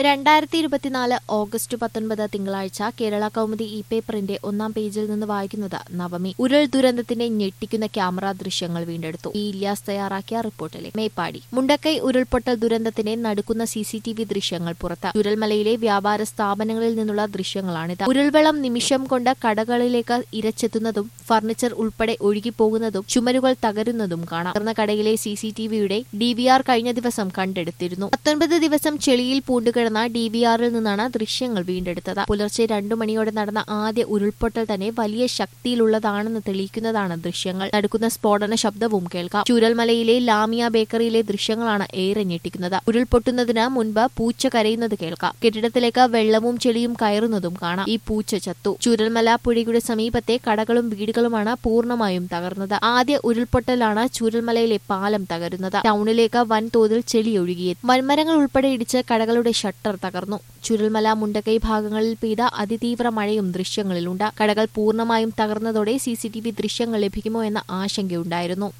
രണ്ടായിരത്തി ഇരുപത്തിനാല് ഓഗസ്റ്റ് പത്തൊൻപത് തിങ്കളാഴ്ച കേരള കൗമുദി ഇ പേപ്പറിന്റെ ഒന്നാം പേജിൽ നിന്ന് വായിക്കുന്നത് നവമി ഉരുൾ ദുരന്തത്തിന്റെ ഞെട്ടിക്കുന്ന ക്യാമറ ദൃശ്യങ്ങൾ വീണ്ടെടുത്തു ഇ ഇല്യാസ് തയ്യാറാക്കിയ റിപ്പോർട്ടിലെ മേപ്പാടി മുണ്ടക്കൈ ഉരുൾപൊട്ടൽ ദുരന്തത്തിന്റെ നടുക്കുന്ന സി സി ടി വി ദൃശ്യങ്ങൾ പുറത്ത് ചുരൽമലയിലെ വ്യാപാര സ്ഥാപനങ്ങളിൽ നിന്നുള്ള ദൃശ്യങ്ങളാണിത് ഉരുൾവെള്ളം നിമിഷം കൊണ്ട് കടകളിലേക്ക് ഇരച്ചെത്തുന്നതും ഫർണിച്ചർ ഉൾപ്പെടെ ഒഴുകിപ്പോകുന്നതും ചുമരുകൾ തകരുന്നതും കാണാം തകർന്ന കടയിലെ സി സി ടി വിയുടെ ഡി വി ആർ കഴിഞ്ഞ ദിവസം കണ്ടെടുത്തിരുന്നു പത്തൊൻപത് ദിവസം ചെളിയിൽ പൂണ്ടുകിടന്ന ഡി വി ആറിൽ നിന്നാണ് ദൃശ്യങ്ങൾ വീണ്ടെടുത്തത് പുലർച്ചെ രണ്ടു മണിയോടെ നടന്ന ആദ്യ ഉരുൾപൊട്ടൽ തന്നെ വലിയ ശക്തിയിലുള്ളതാണെന്ന് തെളിയിക്കുന്നതാണ് ദൃശ്യങ്ങൾ നടക്കുന്ന സ്ഫോടന ശബ്ദവും കേൾക്കാം ചൂരൽമലയിലെ ലാമിയ ബേക്കറിയിലെ ദൃശ്യങ്ങളാണ് ഏറെ ഞെട്ടിക്കുന്നത് ഉരുൾപൊട്ടുന്നതിന് മുൻപ് പൂച്ച കരയുന്നത് കേൾക്കാം കെട്ടിടത്തിലേക്ക് വെള്ളവും ചെളിയും കയറുന്നതും കാണാം ഈ പൂച്ച ചത്തു ചൂരൽമല പുഴയുടെ സമീപത്തെ കടകളും വീടുകളുമാണ് പൂർണ്ണമായും തകർന്നത് ആദ്യ ഉരുൾപൊട്ടലാണ് ചൂരൽമലയിലെ പാലം തകരുന്നത് ടൗണിലേക്ക് വൻതോതിൽ ചെളി ഒഴുകിയത് വൻമരങ്ങൾ ഉൾപ്പെടെ ഇടിച്ച് കടകളുടെ ഷട്ടർ തകർന്നു ചുരൽമല മുണ്ടക്കൈ ഭാഗങ്ങളിൽ പെയ്ത അതിതീവ്ര മഴയും ദൃശ്യങ്ങളിലുണ്ട് കടകൾ പൂർണ്ണമായും തകർന്നതോടെ സി ദൃശ്യങ്ങൾ ലഭിക്കുമോ എന്ന ആശങ്കയുണ്ടായിരുന്നു